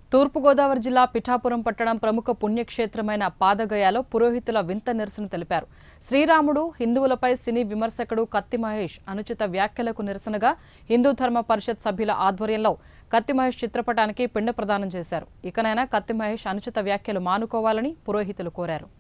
తూర్పుగోదావరి జిల్లా పిఠాపురం పట్టణం ప్రముఖ పుణ్యక్షేత్రమైన పాదగయాలో పురోహితుల వింత నిరసన తెలిపారు శ్రీరాముడు హిందువులపై సినీ విమర్శకుడు కత్తి మహేష్ అనుచిత వ్యాఖ్యలకు నిరసనగా హిందూ ధర్మ పరిషత్ సభ్యుల ఆధ్వర్యంలో కత్తి మహేష్ చిత్రపటానికి పిండ ప్రదానం చేశారు ఇకనైనా కత్తి మహేష్ అనుచిత వ్యాఖ్యలు మానుకోవాలని పురోహితులు కోరారు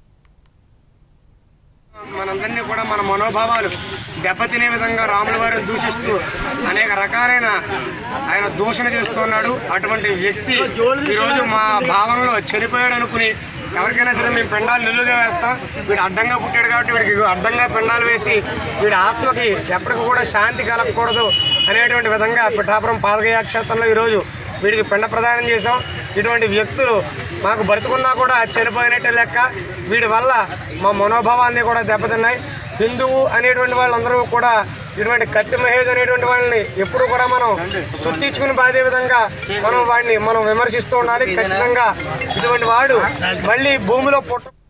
మనందరినీ కూడా మన మనోభావాలు దెబ్బతినే విధంగా రాముల వారిని దూషిస్తూ అనేక రకాలైన ఆయన దూషణ చేస్తున్నాడు అటువంటి వ్యక్తి ఈరోజు మా భావనలో చనిపోయాడు అనుకుని ఎవరికైనా సరే మేము పిండాలు నిలువుగా వేస్తాం వీడు అడ్డంగా పుట్టాడు కాబట్టి వీడికి అడ్డంగా పిండాలు వేసి వీడి ఆత్మకి ఎప్పటికి కూడా శాంతి కలగకూడదు అనేటువంటి విధంగా పిఠాపురం పాదగయ క్షేత్రంలో ఈరోజు వీడికి పిండ ప్రదానం చేశాం ఇటువంటి వ్యక్తులు మాకు బ్రతుకున్నా కూడా చనిపోయినట్టే లెక్క వీడి వల్ల మా మనోభావాన్ని కూడా దెబ్బతిన్నాయి హిందువు అనేటువంటి వాళ్ళందరూ కూడా ఇటువంటి కత్తి మహేజ్ అనేటువంటి వాళ్ళని ఎప్పుడు కూడా మనం సుత్తించుకుని బాధే విధంగా మనం వాడిని మనం విమర్శిస్తూ ఉండాలి ఖచ్చితంగా ఇటువంటి వాడు మళ్ళీ భూమిలో పుట్ట